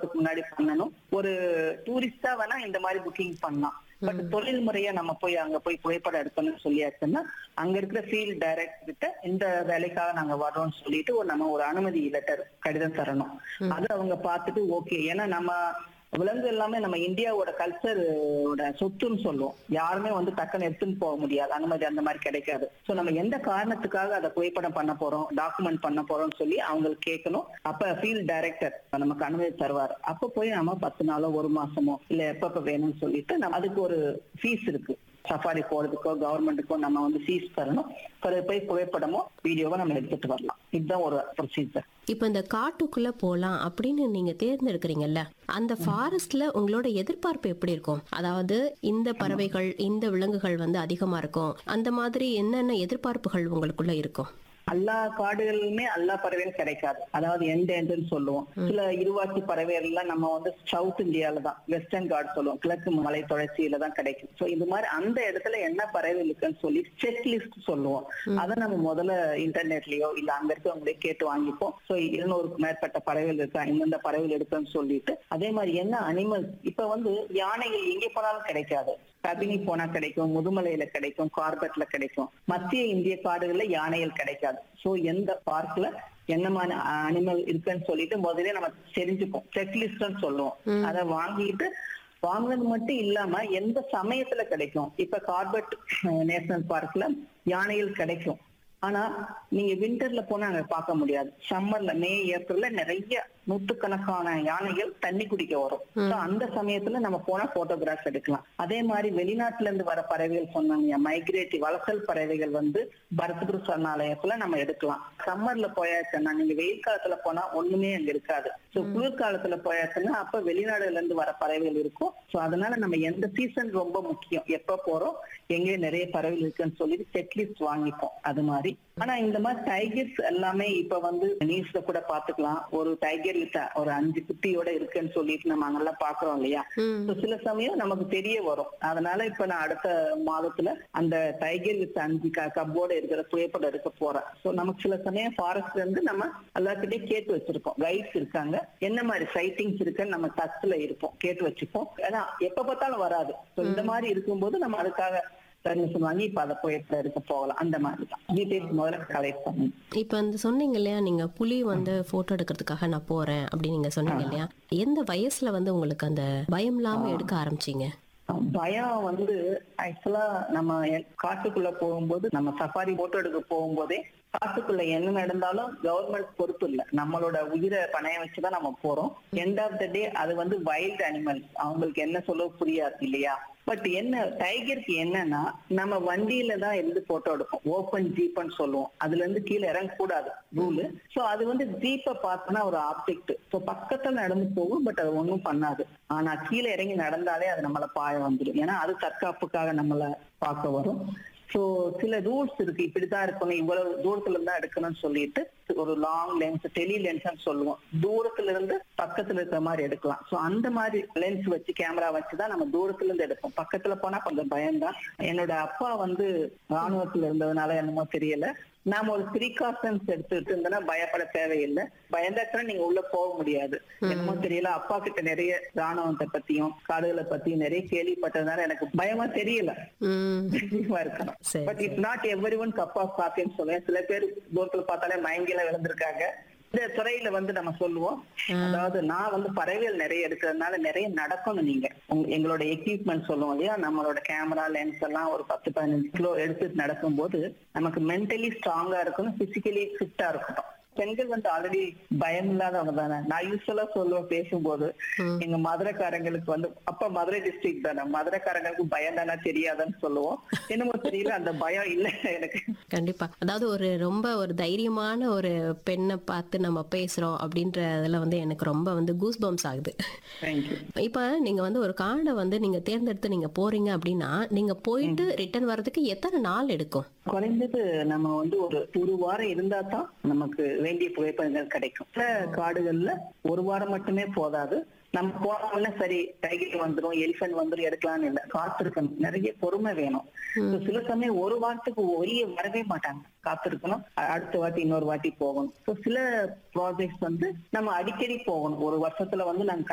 போறதுக்கு முன்னாடி பண்ணணும் ஒரு டூரிஸ்டா வேணா இந்த மாதிரி புக்கிங் பண்ணலாம் பட் தொழில் முறையா நம்ம போய் அங்க போய் புகைப்படம் எடுக்கணும்னு சொல்லியாச்சுன்னா அங்க இருக்கிற ஃபீல்ட் டைரக்டர் கிட்ட இந்த வேலைக்காக நாங்க வர்றோம்னு சொல்லிட்டு ஒரு நம்ம ஒரு அனுமதி லெட்டர் கடிதம் தரணும் அது அவங்க பார்த்துட்டு ஓகே ஏன்னா நம்ம விலங்கு எல்லாமே நம்ம இந்தியாவோட கல்ச்சரோட சொத்துன்னு சொல்லுவோம் யாருமே வந்து டக்குன்னு எடுத்துன்னு போக முடியாது அனுமதி அந்த மாதிரி கிடைக்காது சோ நம்ம எந்த காரணத்துக்காக அதை புகைப்படம் பண்ண போறோம் டாக்குமெண்ட் பண்ண போறோம்னு சொல்லி அவங்களுக்கு கேட்கணும் அப்ப ஃபீல்ட் டைரக்டர் நமக்கு அனுமதி தருவார் அப்ப போய் நம்ம பத்து நாளோ ஒரு மாசமோ இல்ல எப்பப்ப வேணும்னு சொல்லிட்டு நம்ம அதுக்கு ஒரு ஃபீஸ் இருக்கு சஃபாரி போறதுக்கோ கவர்மெண்ட்டுக்கோ நம்ம வந்து ஃபீஸ் தரணும் பிறகு போய் புகைப்படமோ வீடியோவோ நம்ம எடுத்துட்டு வரலாம் இதுதான் ஒரு ப்ரொசீஜர் இப்ப இந்த காட்டுக்குள்ள போலாம் அப்படின்னு நீங்க தேர்ந்தெடுக்கிறீங்கல்ல அந்த ஃபாரஸ்ட்ல உங்களோட எதிர்பார்ப்பு எப்படி இருக்கும் அதாவது இந்த பறவைகள் இந்த விலங்குகள் வந்து அதிகமா இருக்கும் அந்த மாதிரி என்னென்ன எதிர்பார்ப்புகள் உங்களுக்குள்ள இருக்கும் எல்லா காடுகளிலுமே எல்லா பறவையும் கிடைக்காது அதாவது எண்டேஞ்சர்னு சொல்லுவோம் சில இருவாச்சி பறவைகள் எல்லாம் நம்ம வந்து சவுத் இந்தியால தான் வெஸ்டர்ன் காட் சொல்லுவோம் கிழக்கு மலை தொடர்ச்சியில தான் கிடைக்கும் சோ இது மாதிரி அந்த இடத்துல என்ன பறவை இருக்குன்னு சொல்லி செக் லிஸ்ட் சொல்லுவோம் அதை நம்ம முதல்ல இன்டர்நெட்லயோ இல்ல அங்க இருக்கவங்களே கேட்டு வாங்கிப்போம் சோ இருநூறுக்கு மேற்பட்ட பறவைகள் இருக்கா இந்தந்த பறவைகள் இருக்குன்னு சொல்லிட்டு அதே மாதிரி என்ன அனிமல் இப்ப வந்து யானைகள் எங்கே போனாலும் கிடைக்காது கபினி போனா கிடைக்கும் முதுமலையில கிடைக்கும் கார்பெட்ல கிடைக்கும் மத்திய இந்திய காடுகள்ல யானைகள் கிடைக்காது சோ எந்த பார்க்ல என்னமான அனிமல் இருக்குன்னு சொல்லிட்டு முதல்ல நம்ம தெரிஞ்சுப்போம் செக்லிஸ்ட்னு சொல்லுவோம் அதை வாங்கிட்டு வாங்குறது மட்டும் இல்லாம எந்த சமயத்துல கிடைக்கும் இப்ப கார்பெட் நேஷனல் பார்க்ல யானைகள் கிடைக்கும் ஆனா நீங்க விண்டர்ல போனா அங்க பார்க்க முடியாது சம்மர்ல மே ஏப்ரல்ல நிறைய நூற்றுக்கணக்கான யானைகள் தண்ணி குடிக்க வரும் So, அந்த சமயத்துல நம்ம போனா போட்டோகிராஃப் எடுக்கலாம் அதே மாதிரி வெளிநாட்டுல இருந்து வர பறவைகள் சொன்னாங்க மைக்ரேட்டி வலசல் பறவைகள் வந்து பரத்புர சரணாலயத்துல நம்ம எடுக்கலாம் சம்மர்ல போயாச்சுன்னா நீங்க வெயில் காலத்துல போனா ஒண்ணுமே அங்க இருக்காது சோ குளிர்காலத்துல போயாச்சுன்னா அப்ப வெளிநாடுல இருந்து வர பறவைகள் இருக்கும் சோ அதனால நம்ம எந்த சீசன் ரொம்ப முக்கியம் எப்ப போறோம் எங்கே நிறைய பறவைகள் இருக்குன்னு சொல்லிட்டு செக்லிஸ்ட் வாங்கிப்போம் அது மாதிரி ஆனா இந்த மாதிரி டைகர்ஸ் எல்லாமே இப்ப வந்து நியூஸ்ல கூட பாத்துக்கலாம் ஒரு டைகர் வித்த ஒரு அஞ்சு குட்டியோட இருக்குன்னு சொல்லிட்டு நம்ம அங்கெல்லாம் பாக்குறோம் இல்லையா ம். So, சில சமயம் நமக்கு தெரிய வரும் அதனால இப்ப நான் அடுத்த மாதத்துல அந்த டைகர் வித் அஞ்சு கப்போட இருக்கிற புகைப்படம் எடுக்க போறேன் சோ நமக்கு சில சமயம் ஃபாரஸ்ட்ல இருந்து நம்ம எல்லாத்துக்கிட்டையும் கேட்டு வச்சிருக்கோம் கைட்ஸ் இருக்காங்க என்ன மாதிரி சைட்டிங்ஸ் இருக்குன்னு நம்ம டச்ல இருப்போம் கேட்டு வச்சுப்போம் ஏன்னா எப்ப பார்த்தாலும் வராது So, இந்த மாதிரி இருக்கும்போது நம்ம அதுக்காக பர்மிஷன் வாங்கி இப்ப அதை புகைப்படம் எடுக்க போகலாம் அந்த மாதிரி தான் டீடைல்ஸ் முதல்ல கலெக்ட் பண்ணணும் இப்ப அந்த சொன்னீங்க இல்லையா நீங்க புலி வந்து போட்டோ எடுக்கிறதுக்காக நான் போறேன் அப்படின்னு நீங்க சொன்னீங்க இல்லையா எந்த வயசுல வந்து உங்களுக்கு அந்த பயம் இல்லாம எடுக்க ஆரம்பிச்சீங்க பயம் வந்து ஆக்சுவலா நம்ம எ- காட்டுக்குள்ள போகும்போது நம்ம சஃபாரி போட்டோ எடுக்க போகும்போதே காட்டுக்குள்ள என்ன நடந்தாலும் கவர்மெண்ட் பொறுப்பு இல்ல நம்மளோட உயிரை பணையம் வச்சுதான் நம்ம போறோம் எண்ட் ஆஃப் த டே அது வந்து வைல்ட் அனிமல்ஸ் அவங்களுக்கு என்ன சொல்ல புரியாது இல்லையா பட் என்ன டைகருக்கு என்னன்னா நம்ம வண்டியில தான் இருந்து போட்டோ எடுப்போம் ஓப்பன் ஜீப்னு சொல்லுவோம் அதுல இருந்து கீழே இறங்க கூடாது ரூலு சோ அது வந்து ஜீப்பை பார்த்தோன்னா ஒரு ஆப்ஜெக்ட் சோ பக்கத்துல நடந்து போகும் பட் அது ஒண்ணும் பண்ணாது ஆனா கீழே இறங்கி நடந்தாலே அது நம்மள பாய வந்துடும் ஏன்னா அது தற்காப்புக்காக நம்மள பார்க்க வரும் சோ சில ரூல்ஸ் இருக்கு இப்படித்தான் இருக்கணும் இவ்வளவு தூரத்துல இருந்தா எடுக்கணும்னு சொல்லிட்டு ஒரு லாங் லென்ஸ் டெலி லென்ஸ் சொல்லுவோம் தூரத்துல இருந்து பக்கத்துல இருக்கிற மாதிரி எடுக்கலாம் சோ அந்த மாதிரி லென்ஸ் வச்சு கேமரா வச்சுதான் நம்ம தூரத்துல இருந்து எடுப்போம் பக்கத்துல போனா கொஞ்சம் பயம்தான் என்னோட அப்பா வந்து ராணுவத்துல இருந்ததுனால என்னமோ தெரியல நாம ஒரு ப்ரீகாஷன்ஸ் எடுத்துட்டு இருந்தோம்னா பயப்பட தேவையில்லை பயந்தாச்சுன்னா நீங்க உள்ள போக முடியாது என்னமோ தெரியல அப்பா கிட்ட நிறைய ராணுவத்தை பத்தியும் காடுகளை பத்தியும் நிறைய கேள்விப்பட்டதுனால எனக்கு பயமா தெரியல ம் தைரியமா இருக்கணும் சரி, but it's not everyone cup of காஃபின்னு சொல்லுவேன் சில பேர் தூரத்துல பார்த்தாலே மயங்கில விழுந்திருக்காங்க இந்த துறையில வந்து நம்ம சொல்லுவோம் அதாவது நான் வந்து பறவைகள் நிறைய எடுக்கிறதுனால நிறைய நடக்கணும் நீங்க உங்க- எங்களோட எக்யூப்மெண்ட் சொல்லுவோம் இல்லையா நம்மளோட கேமரா லென்ஸ் எல்லாம் ஒரு பத்து பதினஞ்சு கிலோ எடுத்துட்டு நடக்கும்போது நமக்கு மென்டலி ஸ்ட்ராங்கா இருக்கணும் பிசிக்கலி ஃபிட்டா இருக்கணும் பெண்கள் வந்து ஆல்ரெடி பயம் இல்லாதவங்க தானே நான் யூஸ்வலா சொல்லுவேன் பேசும்போது எங்க மதுரைக்காரங்களுக்கு வந்து அப்ப மதுரை டிஸ்ட்ரிக்ட் தானே மதுரைக்காரங்களுக்கு பயம் தானே தெரியாதுன்னு சொல்லுவோம் என்னமோ தெரியல அந்த பயம் இல்ல எனக்கு கண்டிப்பா அதாவது ஒரு ரொம்ப ஒரு தைரியமான ஒரு பெண்ணை பார்த்து நம்ம பேசுறோம் அப்படின்றதுல வந்து எனக்கு ரொம்ப வந்து கூஸ் பம்ஸ் ஆகுது தேங்க்யூ இப்ப நீங்க வந்து ஒரு கார்டை வந்து நீங்க தேர்ந்தெடுத்து நீங்க போறீங்க அப்படின்னா நீங்க போயிட்டு ரிட்டர்ன் வர்றதுக்கு எத்தனை நாள் எடுக்கும் குறைஞ்சது நம்ம வந்து ஒரு ஒரு வாரம் இருந்தா தான் நமக்கு வேண்டிய புகைப்படங்கள் கிடைக்கும் சில காடுகள்ல ஒரு வாரம் மட்டுமே போதாது நம்ம போனோம்னா சரி டைகர் வந்துரும் எலிஃபென்ட் வந்துரும் எடுக்கலாம்னு இல்ல காத்திருக்கணும் நிறைய பொறுமை வேணும் So, சில சமயம் ஒரு வாரத்துக்கு வெளியே வரவே மாட்டாங்க காத்திருக்கணும் அ- அடுத்த வாட்டி இன்னொரு வாட்டி போகணும் So, சில ப்ராஜெக்ட்ஸ் வந்து நம்ம அடிக்கடி போகணும் ஒரு வருஷத்துல வந்து நாங்க